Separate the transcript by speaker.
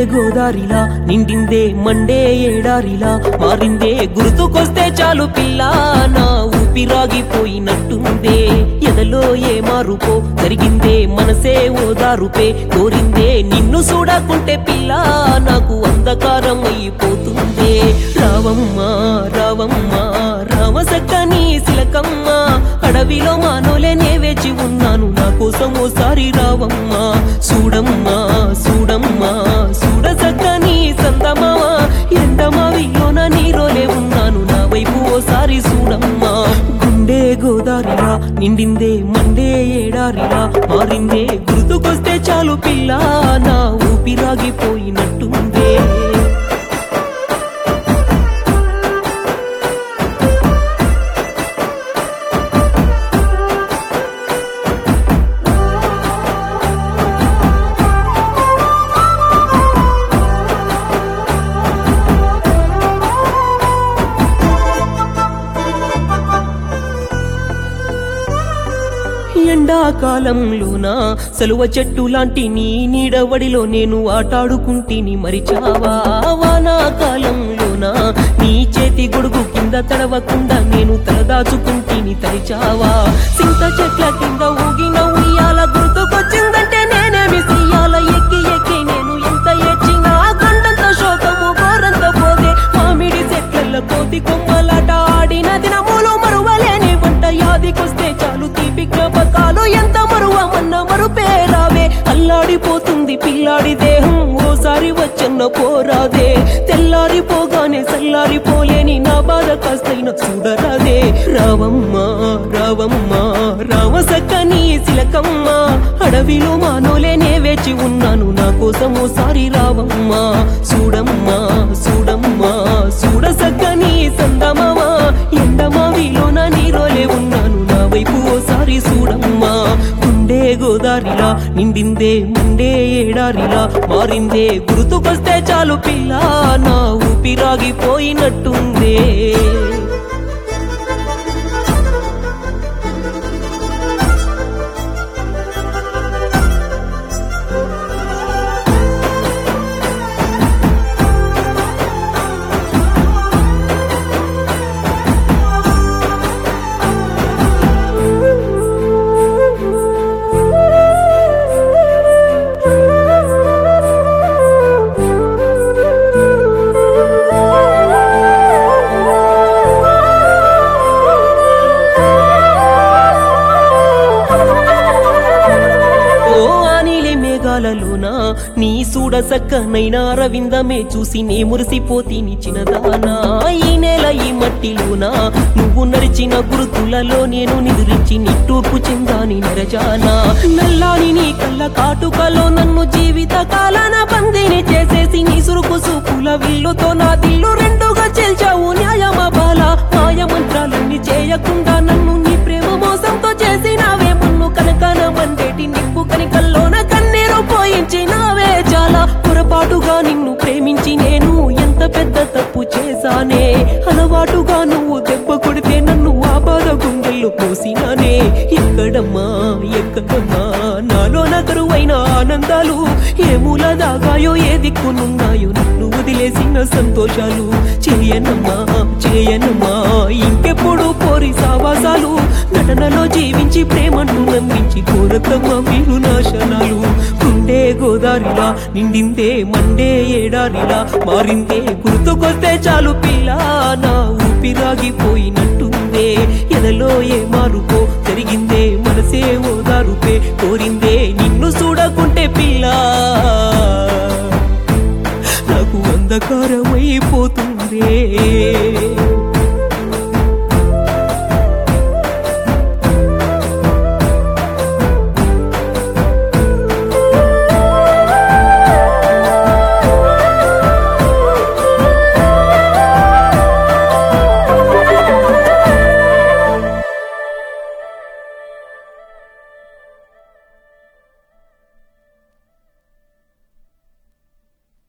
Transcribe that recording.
Speaker 1: గోదారిలా నిండిందే Monday ఏడారిలా మారిందే గుర్తుకొస్తే చాలు పిల్ల నా ఊపిరాగిపోయినట్టుందే ఎదలో ఏ మారుపో జరిగిందే మనసే ఓదారుపే కోరిందే నిన్ను చూడకుంటే పిల్ల నాకు అంధకారం అయిపోతుందే రావమ్మా రావమ్మా రామసక్కని సిలకమ్మ అడవిలో మానోలేనే వేచి ఉన్నాను నా కోసం ఓసారి రావమ్మా చూడమ్మా చూడమ్మా చూడసక్కని సందమావా ఎండమావిలోన నీరోలే ఉన్నాను నా వైపు ఓసారి చూడమ్మా గుండె గోదారిలా నిండిందే మండే ఏడారిలా మారిందే గుర్తుకొస్తే చాలు పిల్ల నా ఊపిరాగిపోయినట్టుందే ఎండాకాలంలోన సలువ చెట్టు లాంటి నీ నీడవడిలో నేను ఆటాడుకుంటిని మరిచావా వానాకాలంలోన నీ చేతి గొడుగు కింద తడవకుండా నేను తలదాచుకుంటిని తరిచావా సింత చెట్ల కింద ఊగిన ఉయ్యాల గుర్తుకొచ్చిందంటే నేనేమి చెయ్యాల ఎక్కి ఎక్కి నేను ఎంత ఏడ్చినా కొండంత శోకము గోరంత పోదే మామిడి చెట్ల కోతి కొమ్మలాట ఆడిన దినములు మరువలేని వంట యాదికొస్తే చాలు తీపి జ్ఞాపకాలు ఎంత మరువమన్న మరుపేరావే అల్లాడిపోతుంది పిల్లాడి దేహం ఓసారి వచ్చన్న పోరాదే తెల్లారిపోగానే చల్లారిపోలేని నా బాధ కాస్తైన చూడరాదే రావమ్మా రావమ్మా రామసక్కని సిలకమ్మ అడవిలో మానోలేనే వేచి ఉన్నాను నా కోసం ఓసారి రావమ్మా చూడమ్మా చూడమ్మా చూడసక్కని సందమావా ఎండమావిలోన నీరోలే ఉన్నాను నా వైపు ఓసారి చూడమ్మా గుండె గోదారిలా నిండిందే మండే ఏడారిలా మారిందే గుర్తుకొస్తే చాలు పిల్ల నా ఊపిరాగిపోయినట్టుందే ఓ ఆనీలి మేఘాలలోన నీ సూడ సక్కనైనా రవిందమే చూసి నే మురిసిపోతీని చిన్నదానా ఈ నేల ఈ మట్టిలోన నువ్వు నడిచిన గురుతులలో నేను నిదురించి నిట్టూర్పు చెందాని నరజానా నల్లాని నీ కళ్ళ కాటుకలో నన్ను జీవిత కాలాన బందీని చేసేసి నీ సురుకు సూపుల విల్లుతో నా దిల్లు రెండుగా చెల్చావు న్యాయమా బాల మాయ మంత్రాలన్నీ చేయకుండా నన్ను నీ ప్రేమ మోసంతో చేసినావే మన్ను కనకన మండేటి నిప్పు కనికల్లోన కన్నీరు పోయించినావే చాలా పొరపాటుగా నిన్ను ప్రేమించి నేను ఎంత పెద్ద తప్పు చేశానే అలవాటుగా నువ్వు దెబ్బ కొడితే నన్ను ఆ బాధ గుండెల్లో పోసినానే ఎక్కడమ్మా ఎక్కడమ్మా నాలో నగరువైన ఆనందాలు ఏ మూల దాగాయో ఏ దిక్కునున్నాయో నన్ను వదిలేసిన సంతోషాలు చేయనమ్మా చేయనమ్మా ఇంకెప్పుడు పోరి సావాసాలు నటనలో జీవించి ప్రేమను నమ్మించి కోరతమ్మ మీరు నాశనాలు గుండె గోదారిలా నిండిందే మండే ఏడారిలా మారిందే గుర్తుకొస్తే చాలు పిల్ల నా ఊపిరాగిపోయినట్టుందే ఎదలో ఏ మారుపో జరిగిందే మనసే ఓదారుపే కోరిందే నిన్ను చూడకుంటే పిల్ల నాకు అంధకారం